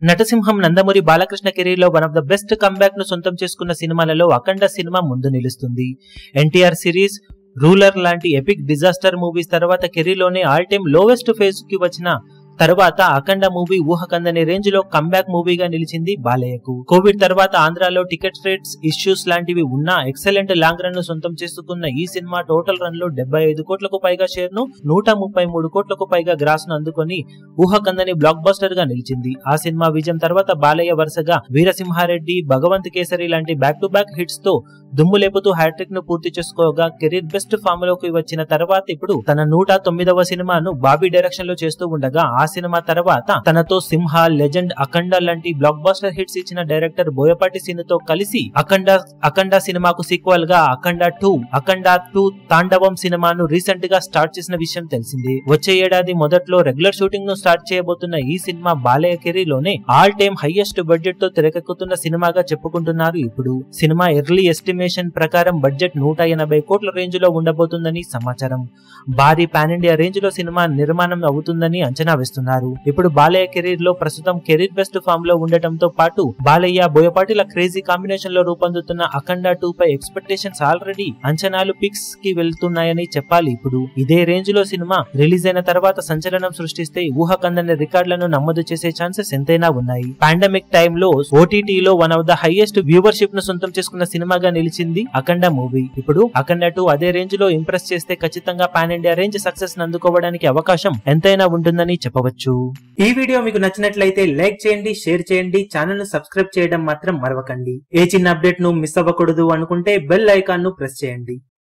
నటసింహం Nandamuri Balakrishna career లో one of the best comeback ను సొంతం చేసుకున్న సినిమాలలో అఖండ సినిమా ముందు నిలుస్తుంది ఎన్టీఆర్ సిరీస్ రూలర్ లాంటి ఎపిక్ డిజాస్టర్ మూవీస్ తర్వాత కెరీర్ లోనే ఆల్ టైమ్ లోవెస్ట్ ఫేజ్ కి వచ్చిన తర్వాత అఖండ మూవీ ఊహకందని రేంజ్ లో కంబ్యాక్ మూవీగా నిలిచింది బాలయ్యకు కోవిడ్ తర్వాత ఆంధ్రాలో టికెట్ రేట్స్ ఇష్యూస్ లాంటివి ఉన్నా ఎక్సలెంట్ లాంగ్ రన్ ను సొంతం చేసుకున్న ఈ సినిమా టోటల్ రన్ లో డెబ్బై ఐదు కోట్లకు పైగా షేర్ ను నూట ముప్పై మూడు కోట్లకు పైగా గ్రాస్ ను అందుకొని ఊహకందని బ్లాక్ బస్టర్ గా నిలిచింది ఆ సినిమా విజయం తర్వాత బాలయ్య వరుసగా వీరసింహారెడ్డి భగవంత్ కేసరి లాంటి బ్యాక్ టు బ్యాక్ హిట్స్ తో దుమ్ము లేపుతూ హ్యాట్రిక్ ను పూర్తి చేసుకోగా కెరీర్ బెస్ట్ ఫామ్ లోకి వచ్చిన తర్వాత ఇప్పుడు తన నూట తొమ్మిదవ సినిమాను బాబీ డైరెక్షన్ లో చేస్తూ ఉండగా ఆ సినిమా తర్వాత తనతో సింహ లెజెండ్ అఖండ లాంటి బ్లాక్ బాస్టర్ హిట్స్ ఇచ్చిన డైరెక్టర్ బోయపాటి తో కలిసి అఖండ అఖండ సినిమాకు సీక్వెల్ గా అఖండ టూ అఖండ టూ తాండవం సినిమాను రీసెంట్ గా స్టార్ట్ చేసిన విషయం తెలిసింది వచ్చే ఏడాది మొదట్లో రెగ్యులర్ షూటింగ్ ను స్టార్ట్ చేయబోతున్న ఈ సినిమా బాలయ్య కెరీర్ లోనే ఆల్ టైమ్ హైయెస్ట్ బడ్జెట్ తో తెరకెక్కుతున్న సినిమాగా చెప్పుకుంటున్నారు ఇప్పుడు సినిమా ఎర్లీ ఎస్టిమేషన్ ప్రకారం బడ్జెట్ నూట ఎనభై కోట్ల రేంజ్ లో ఉండబోతుందని సమాచారం భారీ పాన్ ఇండియా రేంజ్ లో సినిమా నిర్మాణం అవుతుందని అంచనా వేస్తున్నారు ఇప్పుడు బాలయ్య కెరీర్ లో ప్రస్తుతం కెరీర్ బెస్ట్ ఫామ్ లో ఉండటంతో పాటు బాలయ్య బోయపాటిల క్రేజీ కాంబినేషన్ లో రూపొందుతున్న అఖండ టూ పై ఎక్స్పెక్టేషన్స్ ఆల్రెడీ అంచనాలు పిక్స్ కి వెళ్తున్నాయని చెప్పాలి ఇప్పుడు ఇదే రేంజ్ లో సినిమా రిలీజ్ అయిన తర్వాత సంచలనం సృష్టిస్తే ఊహకందని రికార్డులను నమోదు చేసే ఛాన్సెస్ ఎంతైనా ఉన్నాయి పాండమిక్ టైంలో ఓటీటీలో వన్ ఆఫ్ ద హైయెస్ట్ వ్యూవర్షిప్ ను సొంతం చేసుకున్న సినిమాగా నిలిచింది అఖండ మూవీ ఇప్పుడు అఖండ టూ అదే రేంజ్ లో ఇంప్రెస్ చేస్తే ఖచ్చితంగా పాన్ ఇండియా రేంజ్ సక్సెస్ అందుకోవడానికి అవకాశం ఎంతైనా ఉంటుందని చెప్పవచ్చు ఈ వీడియో మీకు నచ్చినట్లయితే లైక్ చేయండి షేర్ చేయండి ఛానల్ ను సబ్స్క్రైబ్ చేయడం మాత్రం మరవకండి ఏ చిన్న అప్డేట్ ను మిస్ అవ్వకూడదు అనుకుంటే బెల్ ఐకాన్ ను ప్రెస్ చేయండి